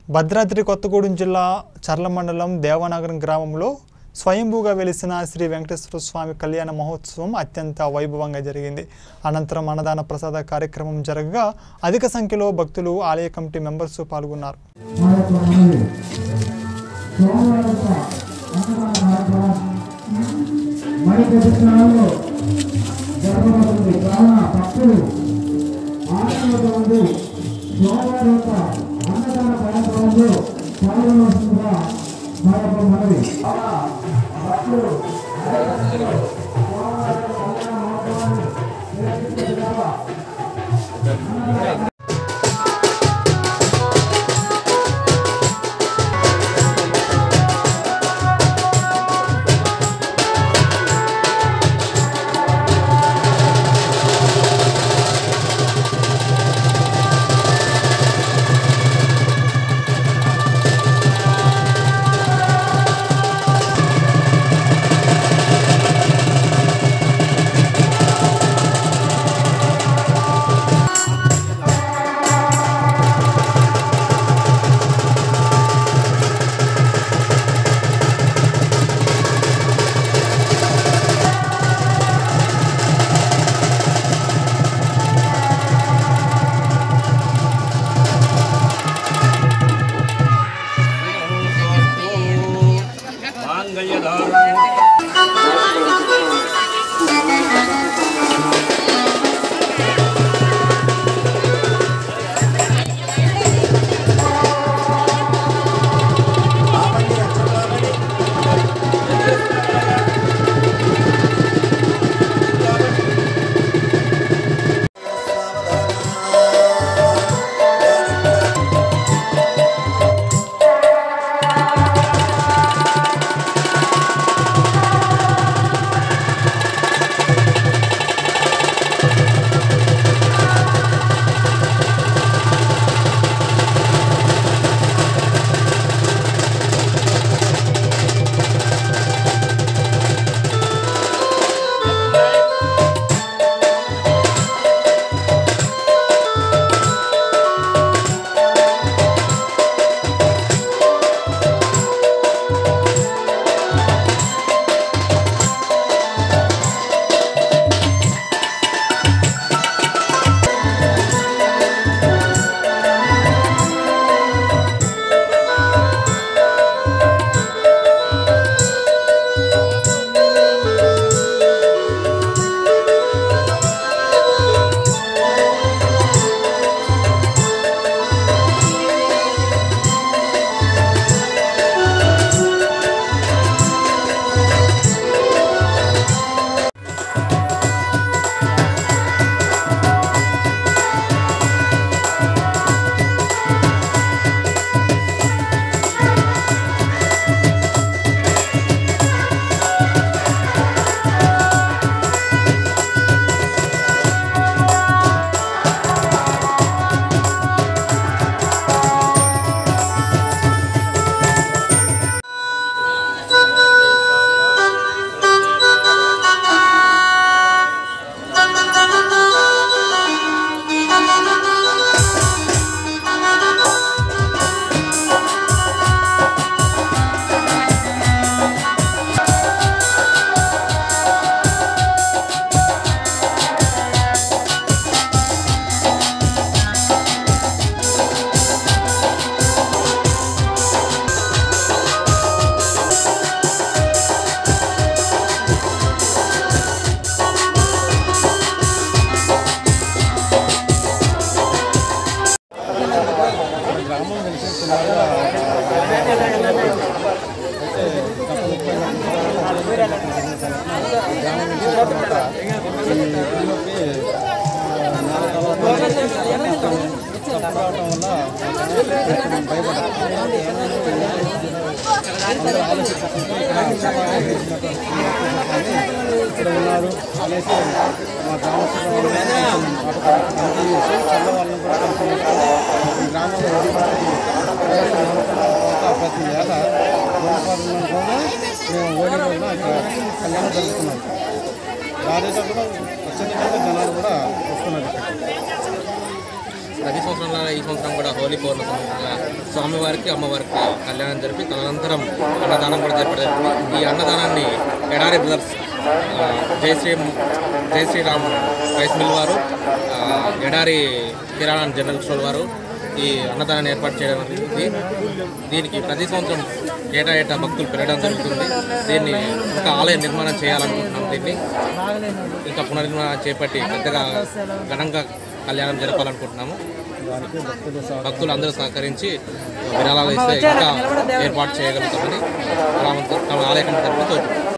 భద్రాద్రి కొత్తగూడెం జిల్లా చర్ల మండలం దేవనగరం గ్రామంలో స్వయంభూగా వెలిసిన శ్రీ వెంకటేశ్వర స్వామి కళ్యాణ మహోత్సవం అత్యంత వైభవంగా జరిగింది అనంతరం అన్నదాన ప్రసాద కార్యక్రమం జరగగా అధిక సంఖ్యలో భక్తులు ఆలయ కమిటీ మెంబర్స్ పాల్గొన్నారు మరి కొద్ది క్షణాల్లో జరగబోతుంది కావున భక్తులు ఆశలతో ఉంది సోమవారం యొక్క అన్నదాన కార్యక్రమంలో పాల్గొనవలసిందిగా మా యొక్క మనవి కావున భక్తులు ఇక్కడ ఉన్నారు అనేసి మా గ్రామస్తులు చల్లవాళ్ళని కూడా కలిసి ఈ గ్రామంలో ప్రతి ఏటా ఓడిపాలన కూడా మేము ఓడి రోజున ఇక్కడ కళ్యాణం జరుగుతున్నాం రాజేట కూడా అత్యధికంగా జనాలు కూడా వస్తున్నారు ఇక్కడ ప్రతి సంవత్సరంలో ఈ సంవత్సరం కూడా హోలీ పౌర్ణ సంవత్సరంగా స్వామివారికి అమ్మవారికి కళ్యాణం జరిపి తదనంతరం అన్నదానం కూడా జరపడం జరిగింది ఈ అన్నదానాన్ని ఎడారి బ్రదర్స్ ఆ, జై శ్రీ జై శ్రీరామ్ రైస్ మిల్ వారు ఆ, ఎడారి కిరాణా జనరల్ స్టోర్ వారు ఈ అన్నదానాన్ని ఏర్పాటు చేయడం జరిగింది దీనికి ప్రతి సంవత్సరం ఏటా ఏటా భక్తులు పెరగడం జరుగుతుంది దీన్ని ఇంకా ఆలయ నిర్మాణం చేయాలనుకుంటున్నాం దీన్ని ఇంకా పునర్నిర్మాణం చేపట్టి పెద్దగా ఘనంగా కళ్యాణం జరపాలనుకుంటున్నాము భక్తులు అందరూ సహకరించి విరాళాలు ఇస్తే ఇంకా ఏర్పాటు చేయగలుగుతామని గ్రామ ఆలయ కమిటీ తరఫున కోరుకుంటున్నాం